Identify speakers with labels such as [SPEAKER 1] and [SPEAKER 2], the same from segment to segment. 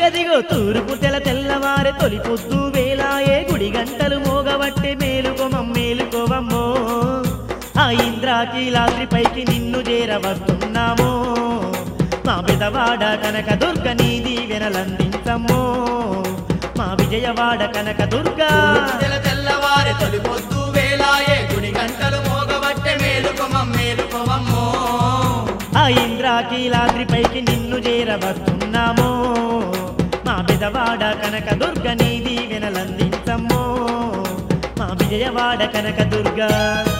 [SPEAKER 1] దిగదిగో తూర్పు తెల తెల్లవారే తొలి పొద్దు వేలాయే గుడి గంటలు మోగవట్టే మేలుకోమం మేలుకోవమ్మో ఆ ఇంద్రాకీలాద్రి పైకి నిన్ను చేరవస్తున్నామో మా పెదవాడ కనక దుర్గ నీది వెనలందించమ్మో మా విజయవాడ కనక దుర్గా
[SPEAKER 2] తెల తెల్లవారి తొలి పొద్దు వేలాయే గుడి గంటలు మోగబట్టే మేలుకొమం మేలుకోవమ్మో
[SPEAKER 1] ఆ ఇంద్రాకీలాద్రి పైకి నిన్ను చేరవస్తున్నామో మా పెదవాడ కనక దుర్గ నీది వెనలందించమ్మో మా విజయవాడ కనక దుర్గా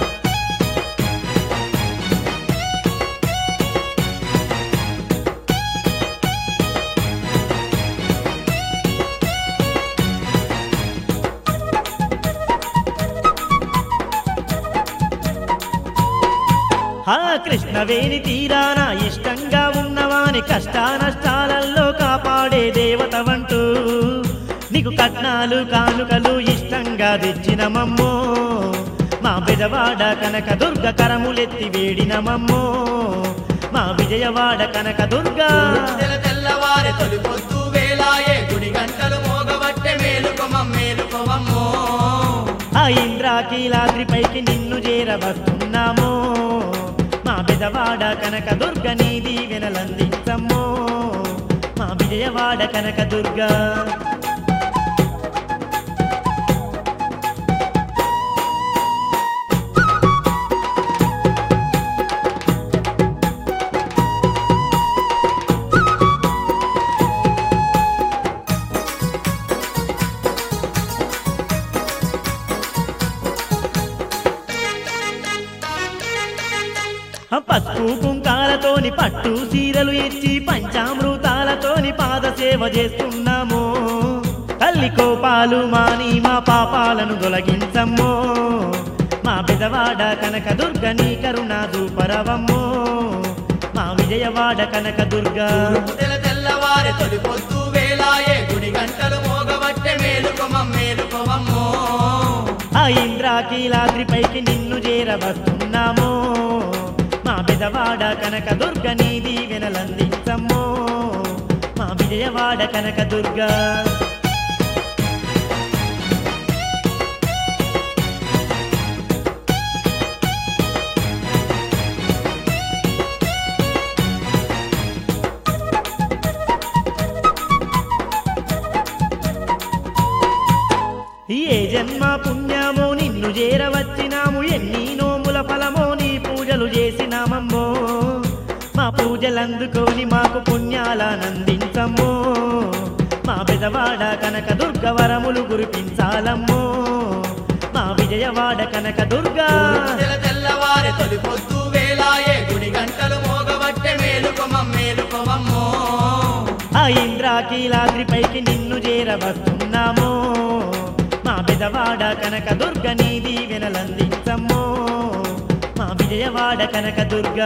[SPEAKER 1] ఆ కృష్ణవేణి తీరాన ఇష్టంగా ఉన్నవాని కష్టానష్టాలలో కాపాడే దేవతవంటూ నీకు కట్నాలు కానుకలు ఇష్టంగా తెచ్చినమమ్మో మా పెదవాడ కనక దుర్గ కరములెత్తి వేడినమమ్మో మా విజయవాడ కనక దుర్గా
[SPEAKER 2] తెల తెల్లవారి తొలి పొద్దు వేలాయే గుడి గంటలు మోగబట్టే మేలుకొమం మేలుకోవమ్మో
[SPEAKER 1] ఆ ఇంద్రాకీలాద్రి పైకి నిన్ను చేరవస్తున్నామో మా పెదవాడ కనక దుర్గ నీది వెనలందించమ్మో మా విజయవాడ కనక దుర్గా ఆ పసుపు కుంకాలతోని పట్టు సీరలు ఇచ్చి పంచామృతాలతోని పాద సేవ చేస్తున్నాము తల్లి కోపాలు మాని మా పాపాలను తొలగించమ్మో మా పెదవాడ కనక దుర్గ నీ కరుణ దూపరవమ్మో మా విజయవాడ కనక దుర్గా
[SPEAKER 2] తెల తెల్లవారి తొలి పొద్దు వేలాయే గుడి గంటలు మోగబట్టే మేలుకొమం మేలుకోవమ్మో
[SPEAKER 1] ఆ ఇంద్రాకీలాద్రి పైకి నిన్ను చేరవస్తున్నామో మా పెదవాడ కనక దుర్గ నీది వెనలందించమ్మో మా విజయవాడ కనక దుర్గా ఏ జన్మ పుణ్యమో నిన్ను చేరవచ్చినాము ఎన్ని నోముల ఫలమో నీ పూజలు చేసినామమ్మో మా పూజలందుకొని మాకు పుణ్యాలనందించమ్మో మా పెదవాడ కనక దుర్గ వరములు కురిపించాలమ్మో మా విజయవాడ కనక దుర్గా
[SPEAKER 2] తెల తెల్లవారి తొలి పొద్దు వేలాయే గుడి గంటలు మోగబట్టే మేలుకొమం మేలుకోవమ్మో
[SPEAKER 1] ఆ ఇంద్రాకీలాద్రి పైకి నిన్ను చేరవస్తున్నామో మా పెదవాడ కనక దుర్గ నీది వెనలందించమ్మో మా విజయవాడ కనక దుర్గా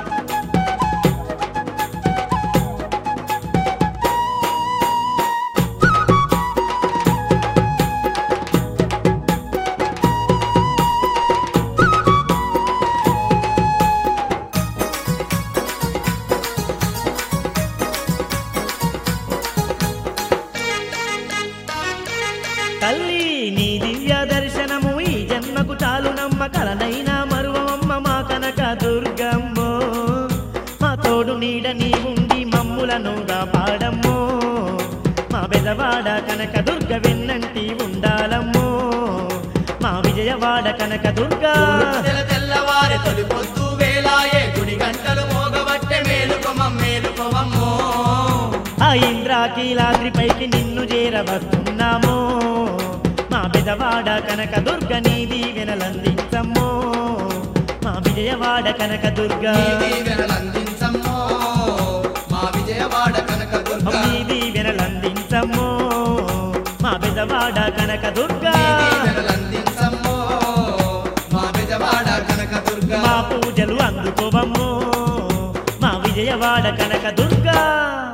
[SPEAKER 1] తల్లి నీ దివ్య దర్శనము ఈ జన్మకు చాలు నమ్మ కలనైనా మరువమ్మ మా కనక దుర్గమ్మో మా తోడు నీడ నీ ఉండి మమ్ములను పాడమ్మో మా బెదవాడ కనక దుర్గ వెన్నంటి ఉండాలమ్మో మా విజయవాడ కనక దుర్గా
[SPEAKER 2] తెల తెల్లవారి తొలి పొద్దు వేలాయే గుడి గంటలు మోగబట్టే మేలుకొమం మేలుకోవమ్మో
[SPEAKER 1] ఆ ఇంద్రాకీలాద్రి పైకి నిన్ను చేరవస్తున్నామో మా పెదవాడ కనక దుర్గ నీది వెనలందించమ్మో మా విజయవాడ కనక దుర్గా
[SPEAKER 2] నీది వెనలందించమ్మో మా విజయవాడ కనక దుర్గ
[SPEAKER 1] నీది వెనలందించమ్మో మా పెదవాడ కనక దుర్గా
[SPEAKER 2] నీది వెనలందించమ్మో మా విజయవాడ కనక దుర్గ
[SPEAKER 1] మా పూజలు అందుకోవమ్మో మా విజయవాడ కనక దుర్గా